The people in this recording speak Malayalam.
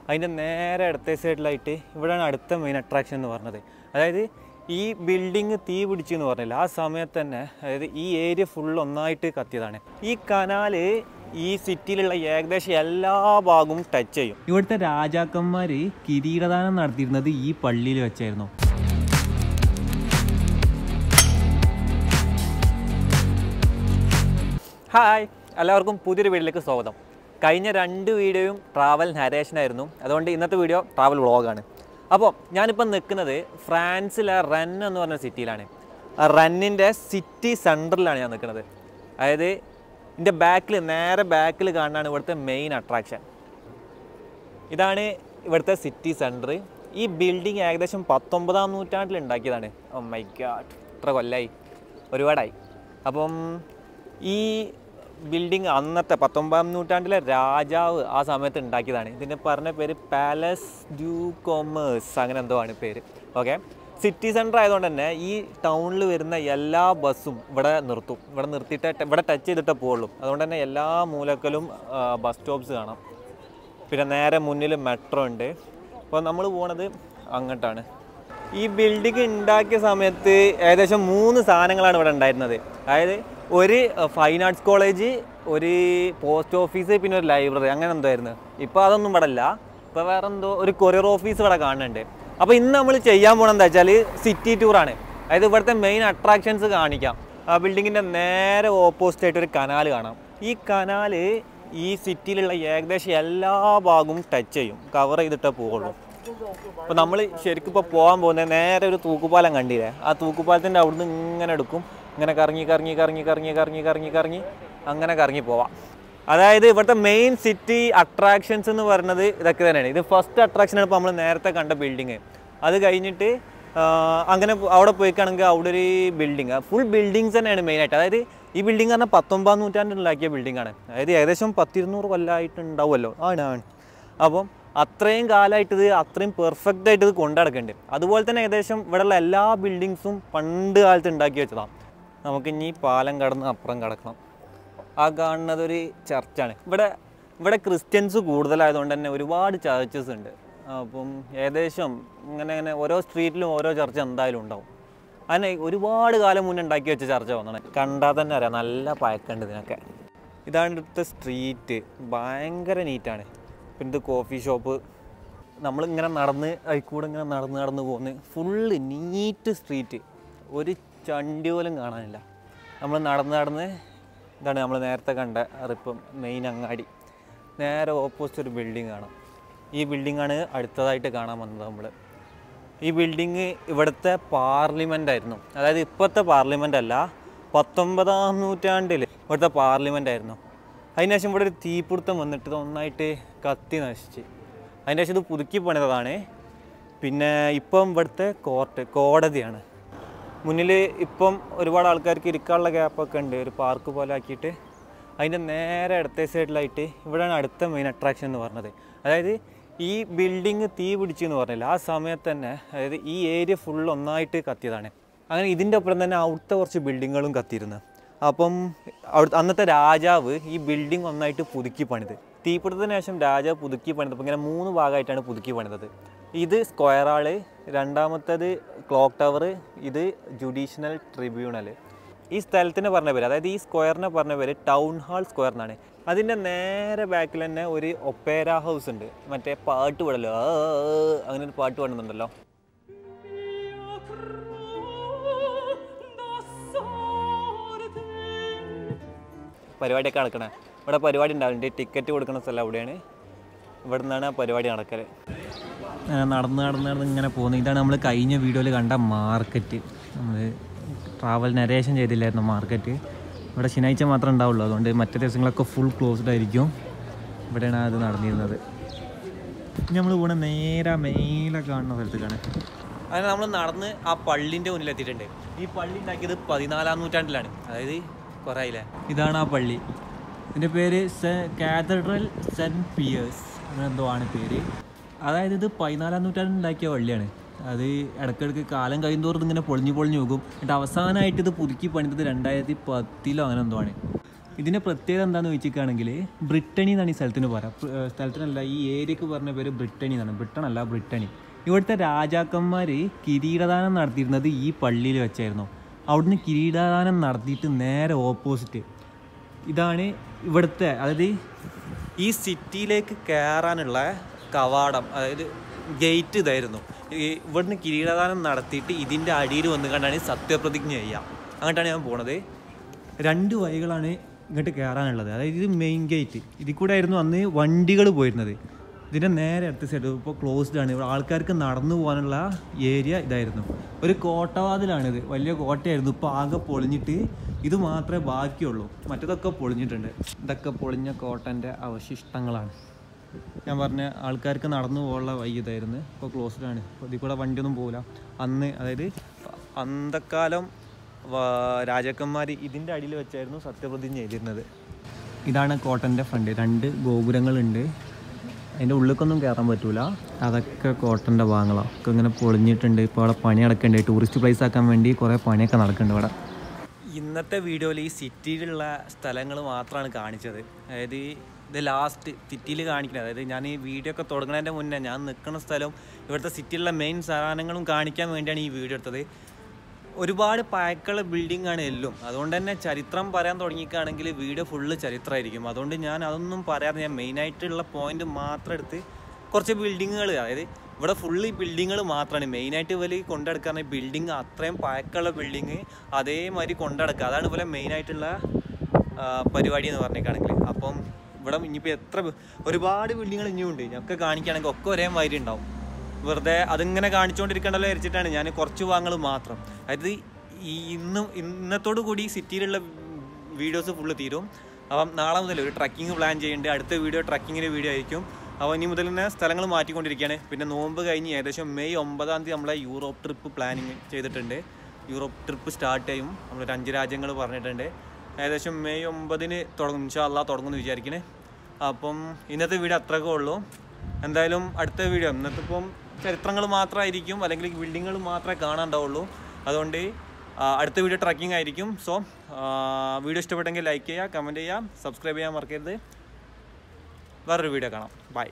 അതിൻ്റെ നേരെ അടുത്ത സൈഡിലായിട്ട് ഇവിടെയാണ് അടുത്ത മെയിൻ അട്രാക്ഷൻ എന്ന് പറഞ്ഞത് അതായത് ഈ ബിൽഡിങ് തീ പിടിച്ചു എന്ന് പറഞ്ഞില്ല ആ സമയത്ത് തന്നെ അതായത് ഈ ഏരിയ ഫുൾ ഒന്നായിട്ട് കത്തിയതാണ് ഈ കനാല് ഈ സിറ്റിയിലുള്ള ഏകദേശം എല്ലാ ഭാഗവും ടച്ച് ചെയ്യും ഇവിടുത്തെ രാജാക്കന്മാർ കിരീടദാനം നടത്തിയിരുന്നത് ഈ പള്ളിയിൽ വെച്ചായിരുന്നു ഹായ് എല്ലാവർക്കും പുതിയൊരു വീഡിയോയിലേക്ക് സ്വാഗതം കഴിഞ്ഞ രണ്ട് വീഡിയോയും ട്രാവൽ നരേഷനായിരുന്നു അതുകൊണ്ട് ഇന്നത്തെ വീഡിയോ ട്രാവൽ വ്ളോഗാണ് അപ്പോൾ ഞാനിപ്പോൾ നിൽക്കുന്നത് ഫ്രാൻസിലെ റൺ എന്ന് പറഞ്ഞ സിറ്റിയിലാണ് ആ റന്നിൻ്റെ സിറ്റി സെൻറ്ററിലാണ് ഞാൻ നിൽക്കുന്നത് അതായത് എൻ്റെ ബാക്കിൽ നേരെ ബാക്കിൽ കാണാനാണ് ഇവിടുത്തെ മെയിൻ അട്രാക്ഷൻ ഇതാണ് ഇവിടുത്തെ സിറ്റി സെൻറ്റർ ഈ ബിൽഡിംഗ് ഏകദേശം പത്തൊമ്പതാം നൂറ്റാണ്ടിൽ ഉണ്ടാക്കിയതാണ് ഓ മൈ ഗാഡ് ഇത്ര കൊല്ലായി ഒരുപാടായി അപ്പം ഈ ബിൽഡിംഗ് അന്നത്തെ പത്തൊമ്പതാം നൂറ്റാണ്ടിലെ രാജാവ് ആ സമയത്ത് ഉണ്ടാക്കിയതാണ് ഇതിൻ്റെ പറഞ്ഞ പേര് പാലസ് ഡ്യൂ കൊമേഴ്സ് അങ്ങനെ എന്തോ ആണ് പേര് ഓക്കെ സിറ്റി സെൻറ്റർ ആയതുകൊണ്ട് തന്നെ ഈ ടൗണിൽ വരുന്ന എല്ലാ ബസ്സും ഇവിടെ നിർത്തും ഇവിടെ നിർത്തിയിട്ട് ഇവിടെ ടച്ച് ചെയ്തിട്ടേ പോവുള്ളൂ അതുകൊണ്ട് തന്നെ എല്ലാ മൂലക്കലും ബസ് സ്റ്റോപ്സ് കാണാം പിന്നെ നേരെ മുന്നിൽ മെട്രോ ഉണ്ട് അപ്പോൾ നമ്മൾ പോണത് അങ്ങോട്ടാണ് ഈ ബിൽഡിംഗ് ഉണ്ടാക്കിയ സമയത്ത് ഏകദേശം മൂന്ന് സാധനങ്ങളാണ് ഇവിടെ ഉണ്ടായിരുന്നത് അതായത് ഒരു ഫൈൻ ആർട്സ് കോളേജ് ഒരു പോസ്റ്റ് ഓഫീസ് പിന്നെ ഒരു ലൈബ്രറി അങ്ങനെ എന്തോ ആയിരുന്നു ഇപ്പോൾ അതൊന്നും ഇവിടെ അല്ല ഇപ്പോൾ വേറെ എന്തോ ഒരു കൊറിയർ ഓഫീസ് ഇവിടെ കാണുന്നുണ്ട് അപ്പോൾ ഇന്ന് നമ്മൾ ചെയ്യാൻ പോകണം എന്താ വെച്ചാൽ സിറ്റി ടൂറാണ് അതായത് ഇവിടുത്തെ മെയിൻ അട്രാക്ഷൻസ് കാണിക്കാം ആ ബിൽഡിങ്ങിൻ്റെ നേരെ ഓപ്പോസിറ്റ് ആയിട്ട് ഒരു കനാൽ കാണാം ഈ കനാല് ഈ സിറ്റിയിലുള്ള ഏകദേശം എല്ലാ ഭാഗവും ടച്ച് ചെയ്യും കവർ ചെയ്തിട്ടേ പോവുള്ളൂ അപ്പോൾ നമ്മൾ ശരിക്കും ഇപ്പോൾ പോകാൻ പോകുന്നത് നേരെ ഒരു തൂക്കുപാലം കണ്ടില്ലേ ആ തൂക്കുപാലത്തിൻ്റെ അവിടുന്ന് ഇങ്ങനെ എടുക്കും ഇങ്ങനെ കറങ്ങി കറങ്ങി കറങ്ങി കറങ്ങി കറങ്ങി കറങ്ങി കറങ്ങി അങ്ങനെ കറങ്ങി പോവാം അതായത് ഇവിടുത്തെ മെയിൻ സിറ്റി അട്രാക്ഷൻസ് എന്ന് പറയുന്നത് ഇതൊക്കെ തന്നെയാണ് ഇത് ഫസ്റ്റ് അട്രാക്ഷനാണ് ഇപ്പോൾ നമ്മൾ നേരത്തെ കണ്ട ബിൽഡിങ് അത് കഴിഞ്ഞിട്ട് ആ, അങ്ങനെ പോ- അവിടെ പോയിക്കാണെങ്കിൽ അവിടെ ഒരു ബിൽഡിങ് ഫുൾ ബിൽഡിങ്സ് തന്നെയാണ് മെയിനായിട്ട് അതായത് ഈ ബിൽഡിംഗ് പറഞ്ഞാൽ പത്തൊമ്പതാം നൂറ്റാണ്ടിൽ ഉണ്ടാക്കിയ ബിൽഡിംഗ് ആണ് അതായത് ഏകദേശം പത്തിരുന്നൂറ് കൊല്ലമായിട്ട് ഉണ്ടാവുമല്ലോ ആണ് ആണ് അപ്പം അത്രയും കാലമായിട്ട് ഇത് അത്രയും പെർഫെക്റ്റ് ആയിട്ട് ഇത് കൊണ്ടുനടക്കുന്നുണ്ട് അതുപോലെ തന്നെ ഏകദേശം ഇവിടെയുള്ള എല്ലാ ബിൽഡിങ്സും പണ്ട് കാലത്ത് ഉണ്ടാക്കി വെച്ചതാണ് നമുക്ക് ഇനി പാലം കടന്ന് അപ്പുറം കിടക്കണം ആ കാണുന്നത് ഒരു ചർച്ചാണ് ഇവിടെ ഇവിടെ ക്രിസ്ത്യൻസ് കൂടുതലായതുകൊണ്ട് തന്നെ ഒരുപാട് ചർച്ചസ് ഉണ്ട് അപ്പം ഏകദേശം ഇങ്ങനെ ഇങ്ങനെ ഓരോ സ്ട്രീറ്റിലും ഓരോ ചർച്ച എന്തായാലും ഉണ്ടാവും അതിനെ ഒരുപാട് കാലം മുന്നേ ഉണ്ടാക്കി വെച്ച ചർച്ച വന്നാണ് കണ്ടാൽ തന്നെ അറിയാം നല്ല പഴക്കമുണ്ട് ഇതിനൊക്കെ ഇതാണ് ഇവിടുത്തെ സ്ട്രീറ്റ് ഭയങ്കര നീറ്റാണ് പിന്നെ ഇത് കോഫി ഷോപ്പ് നമ്മളിങ്ങനെ നടന്ന് അതിൽക്കൂടെ ഇങ്ങനെ നടന്ന് നടന്ന് പോകുന്നത് ഫുള്ള് നീറ്റ് സ്ട്രീറ്റ് ഒരു ചണ്ടി പോലും കാണാനില്ല നമ്മൾ നടന്ന് നടന്ന് ഇതാണ് നമ്മൾ നേരത്തെ കണ്ട ഇപ്പം മെയിൻ അങ്ങാടി നേരെ ഓപ്പോസിറ്റ് ഒരു ബിൽഡിംഗ് കാണാം ഈ ബിൽഡിംഗാണ് അടുത്തതായിട്ട് കാണാൻ വന്നത് നമ്മൾ ഈ ബിൽഡിങ് ഇവിടുത്തെ പാർലമെൻ്റ് ആയിരുന്നു അതായത് ഇപ്പോഴത്തെ പാർലമെൻ്റ് അല്ല പത്തൊമ്പതാം നൂറ്റാണ്ടിൽ ഇവിടുത്തെ പാർലമെൻ്റ് ആയിരുന്നു അതിന് ശേഷം ഇവിടെ ഒരു തീപിടുത്തം വന്നിട്ട് ഇത് ഒന്നായിട്ട് കത്തി നശിച്ച് അതിന് ശേഷം ഇത് പുതുക്കി പണിതതാണ് പിന്നെ ഇപ്പം ഇവിടുത്തെ കോർട്ട് കോടതിയാണ് മുന്നിൽ ഇപ്പം ഒരുപാട് ആൾക്കാർക്ക് ഇരിക്കാനുള്ള ഗ്യാപ്പൊക്കെ ഉണ്ട് ഒരു പാർക്ക് പോലെ ആക്കിയിട്ട് അതിൻ്റെ നേരെ അടുത്ത സൈഡിലായിട്ട് ഇവിടെയാണ് അടുത്ത മെയിൻ അട്രാക്ഷൻ എന്ന് പറഞ്ഞത് അതായത് ഈ ബിൽഡിങ് തീ പിടിച്ചു എന്ന് പറഞ്ഞില്ല ആ സമയത്ത് തന്നെ അതായത് ഈ ഏരിയ ഫുൾ ഒന്നായിട്ട് കത്തിയതാണ് അങ്ങനെ ഇതിൻ്റെ ഒപ്പം തന്നെ അവിടുത്തെ കുറച്ച് ബിൽഡിങ്ങുകളും കത്തിയിരുന്നു അപ്പം അവിടുത്തെ അന്നത്തെ രാജാവ് ഈ ബിൽഡിംഗ് ഒന്നായിട്ട് പുതുക്കി പണിത് തീപിടുത്തത്തിന് ശേഷം രാജാവ് പുതുക്കി പണിതപ്പോൾ ഇങ്ങനെ മൂന്ന് ഭാഗമായിട്ടാണ് പുതുക്കി പണിതത് ഇത് സ്ക്വയർ ആള് രണ്ടാമത്തേത് ക്ലോക്ക് ടവർ ഇത് ജുഡീഷ്യൽ ട്രിബ്യൂണൽ ഈ സ്ഥലത്തിന് പറഞ്ഞ പേര് അതായത് ഈ സ്ക്വയറിനെ പറഞ്ഞ പേര് ടൗൺ ഹാൾ സ്ക്വയർ എന്നാണ് അതിൻ്റെ നേരെ ബാക്കിൽ തന്നെ ഒരു ഒപ്പേര ഹൗസ് ഉണ്ട് മറ്റേ പാട്ട് പാടല്ലോ ആ, ആ, ആ, അങ്ങനെ ഒരു പാട്ട് പാടുന്നുണ്ടല്ലോ പരിപാടിയൊക്കെ നടക്കണേ ഇവിടെ പരിപാടി ഉണ്ടാവില്ല ടിക്കറ്റ് കൊടുക്കുന്ന സ്ഥലം അവിടെയാണ് ഇവിടെ നിന്നാണ് ആ പരിപാടി നടക്കൽ നടന്ന് നടന്ന് നടന്ന് ഇങ്ങനെ പോകുന്നത് ഇതാണ് നമ്മൾ കഴിഞ്ഞ വീഡിയോയിൽ കണ്ട മാർക്കറ്റ് നമ്മൾ ട്രാവൽ നരേഷൻ ചെയ്തില്ലായിരുന്നു മാർക്കറ്റ് ഇവിടെ ശനിയാഴ്ച മാത്രമേ ഉണ്ടാവുള്ളൂ അതുകൊണ്ട് മറ്റു ദിവസങ്ങളൊക്കെ ഫുൾ ക്ലോസ്ഡ് ആയിരിക്കും ഇവിടെയാണ് അത് നടന്നിരുന്നത് നമ്മൾ പോണ നേരെ മേലെ കാണുന്ന സ്ഥലത്തേക്കാണ് അങ്ങനെ നമ്മൾ നടന്ന് ആ പള്ളിൻ്റെ മുന്നിൽ എത്തിയിട്ടുണ്ട് ഈ പള്ളി ഉണ്ടാക്കിയത് പതിനാലാം നൂറ്റാണ്ടിലാണ് അതായത് കുറേ ആയില്ലേ ഇതാണ് ആ പള്ളി ഇതിൻ്റെ പേര് കാത്തഡ്രൽ സെൻറ്റ് പിയേഴ്സ് അങ്ങനെ എന്തോ ആണ് പേര് അതായത് ഇത് പതിനാലാം നൂറ്റാണ്ടിൽ ഉണ്ടാക്കിയ പള്ളിയാണ് അത് ഇടയ്ക്കിടയ്ക്ക് കാലം കഴിയുന്തോറും ഇങ്ങനെ പൊളിഞ്ഞു പൊളിഞ്ഞു പോകും എന്നിട്ട് അവസാനമായിട്ട് ഇത് പുതുക്കി പണിതത് രണ്ടായിരത്തി പത്തിലോ അങ്ങനെ എന്തോ ആണ് ഇതിൻ്റെ പ്രത്യേകത എന്താണെന്ന് ചോദിച്ചിരിക്കുകയാണെങ്കിൽ ബ്രിട്ടനി എന്നാണ് ഈ സ്ഥലത്തിന് പറയാം പ്ര- ഏർ സ്ഥലത്തിനല്ല ഈ ഏരിയക്ക് പറഞ്ഞ പേര് ബ്രിട്ടനി എന്നാണ് ബ്രിട്ടൻ അല്ല ബ്രിട്ടനി ഇവിടുത്തെ രാജാക്കന്മാർ കിരീടദാനം നടത്തിയിരുന്നത് ഈ പള്ളിയിൽ വെച്ചായിരുന്നു അവിടുന്ന് കിരീടദാനം നടത്തിയിട്ട് നേരെ ഓപ്പോസിറ്റ് ഇതാണ് ഇവിടുത്തെ അതായത് ഈ സിറ്റിയിലേക്ക് കയറാനുള്ള കവാടം അതായത് ഗേറ്റ് ഇതായിരുന്നു ഈ ഇവിടുന്ന് കിരീടദാനം നടത്തിയിട്ട് ഇതിൻ്റെ അടിയിൽ വന്ന് കണ്ടാണ് സത്യപ്രതിജ്ഞ ചെയ്യുക അങ്ങോട്ടാണ് ഞാൻ പോണത് രണ്ട് വഴികളാണ് ഇങ്ങോട്ട് കയറാനുള്ളത് അതായത് ഇത് മെയിൻ ഗേറ്റ് ഇതിൽ കൂടെ ആയിരുന്നു അന്ന് വണ്ടികൾ പോയിരുന്നത് ഇതിൻ്റെ നേരെ അടുത്ത സൈഡ് ഇപ്പോൾ ക്ലോസ്ഡ് ആണ് ഇവിടെ ആൾക്കാർക്ക് നടന്നു പോകാനുള്ള ഏരിയ ഇതായിരുന്നു ഒരു കോട്ടവാതിലാണിത് വലിയ കോട്ടയായിരുന്നു ഇപ്പോൾ ആകെ പൊളിഞ്ഞിട്ട് ഇത് മാത്രമേ ബാക്കിയുള്ളൂ മറ്റതൊക്കെ പൊളിഞ്ഞിട്ടുണ്ട് ഇതൊക്കെ പൊളിഞ്ഞ കോട്ടൻ്റെ അവശിഷ്ടങ്ങളാണ് ഞാൻ പറഞ്ഞ ആൾക്കാർക്ക് നടന്നു പോകാനുള്ള വഴി ഇതായിരുന്നു ഇപ്പോൾ ക്ലോസ്ഡ് ആണ് ഇപ്പോൾ ഇതിൽ കൂടെ വണ്ടിയൊന്നും പോകില്ല അന്ന് അതായത് അന്തക്കാലം രാജാക്കന്മാർ ഇതിൻ്റെ അടിയിൽ വെച്ചായിരുന്നു സത്യപ്രതിജ്ഞ ചെയ്തിരുന്നത് ഇതാണ് കോട്ടൻ്റെ ഫ്രണ്ട് രണ്ട് ഗോപുരങ്ങളുണ്ട് അതിൻ്റെ ഉള്ളിലേക്കൊന്നും കയറാൻ പറ്റൂല അതൊക്കെ കോട്ടൻ്റെ ഭാഗങ്ങളാണ് ഒക്കെ ഇങ്ങനെ പൊളിഞ്ഞിട്ടുണ്ട് ഇപ്പോൾ അവിടെ പണി നടക്കുന്നുണ്ട് ടൂറിസ്റ്റ് പ്ലേസ് ആക്കാൻ വേണ്ടി കുറേ പണിയൊക്കെ നടക്കുന്നുണ്ട് ഇവിടെ ഇന്നത്തെ വീഡിയോയിൽ ഈ സിറ്റിയിലുള്ള സ്ഥലങ്ങൾ മാത്രമാണ് കാണിച്ചത് അതായത് ഇത് ലാസ്റ്റ് സിറ്റിയിൽ കാണിക്കുന്നത് അതായത് ഞാൻ ഈ വീഡിയോ ഒക്കെ തുടങ്ങുന്നതിൻ്റെ മുന്നേ ഞാൻ നിൽക്കുന്ന സ്ഥലം ഇവിടുത്തെ സിറ്റിയിലുള്ള മെയിൻ സാധനങ്ങളും കാണിക്കാൻ വേണ്ടിയാണ് ഈ വീഡിയോ എടുത്തത് ഒരുപാട് പഴക്കമുള്ള ബിൽഡിംഗ് ആണ് എല്ലാം അതുകൊണ്ട് തന്നെ ചരിത്രം പറയാൻ തുടങ്ങിക്കുകയാണെങ്കിൽ വീഡിയോ ഫുള്ള് ചരിത്രമായിരിക്കും അതുകൊണ്ട് ഞാൻ അതൊന്നും പറയാതെ ഞാൻ മെയിനായിട്ടുള്ള പോയിന്റ് മാത്രം എടുത്ത് കുറച്ച് ബിൽഡിങ്ങുകൾ അതായത് ഇവിടെ ഫുള്ള് ഈ ബിൽഡിങ്ങുകൾ മാത്രമാണ് മെയിനായിട്ട് ഇവർ കൊണ്ടെടുക്കാൻ ബിൽഡിങ് അത്രയും പഴക്കമുള്ള ബിൽഡിങ് അതേമാതിരി കൊണ്ടെടുക്കുക അതാണ് ഇവരെ മെയിനായിട്ടുള്ള പരിപാടി എന്ന് പറഞ്ഞേക്കാണെങ്കിൽ അപ്പം ഇവിടെ ഇനിയിപ്പോൾ എത്ര ബി- ഒരുപാട് ബിൽഡിങ്ങുകൾ ഇനിയും ഉണ്ട് ഞങ്ങൾക്ക് കാണിക്കുകയാണെങ്കിൽ ഒക്കെ ഒരേ മാതിരി ഉണ്ടാവും വെറുതെ അതിങ്ങനെ കാണിച്ചുകൊണ്ടിരിക്കണ്ടല്ലോ വിചാരിച്ചിട്ടാണ് ഞാൻ കുറച്ച് ഭാഗങ്ങൾ മാത്രം അതായത് ഈ ഇന്ന് ഇന്നത്തോടു കൂടി സിറ്റിയിലുള്ള വീഡിയോസ് ഫുള്ള് തീരും അപ്പം നാളെ മുതൽ ഒരു ട്രക്കിംഗ് പ്ലാൻ ചെയ്യുന്നുണ്ട് അടുത്ത വീഡിയോ ട്രക്കിങ്ങിൻ്റെ വീഡിയോ ആയിരിക്കും അപ്പോൾ ഇനി മുതൽ തന്നെ സ്ഥലങ്ങൾ മാറ്റിക്കൊണ്ടിരിക്കുകയാണ് പിന്നെ നോമ്പ് കഴിഞ്ഞ് ഏകദേശം മെയ് ഒമ്പതാം തീയതി നമ്മളെ യൂറോപ്പ് ട്രിപ്പ് പ്ലാനിങ് ചെയ്തിട്ടുണ്ട് യൂറോപ്പ് ട്രിപ്പ് സ്റ്റാർട്ട് ചെയ്യും നമ്മളൊരു അഞ്ച് രാജ്യങ്ങൾ പറഞ്ഞിട്ടുണ്ട് ഏകദേശം മെയ് ഒമ്പതിന് തുടങ്ങും ഇൻഷാ അള്ളാഹ് തുടങ്ങുമെന്ന് വിചാരിക്കണേ അപ്പം ഇന്നത്തെ വീഡിയോ അത്രയൊക്കെ ഉള്ളൂ എന്തായാലും അടുത്ത വീഡിയോ ഇന്നത്തെ ഇപ്പം ചരിത്രങ്ങൾ മാത്രമായിരിക്കും അല്ലെങ്കിൽ ബിൽഡിങ്ങുകൾ മാത്രമേ കാണാണ്ടാവുള്ളൂ അതുകൊണ്ട് ആ, അടുത്ത വീഡിയോ ട്രക്കിംഗ് ആയിരിക്കും സോ വീഡിയോ ഇഷ്ടപ്പെട്ടെങ്കിൽ ലൈക്ക് ചെയ്യുക കമൻറ്റ് ചെയ്യുക സബ്സ്ക്രൈബ് ചെയ്യാൻ മറക്കരുത് വേറൊരു വീഡിയോ കാണാം ബൈ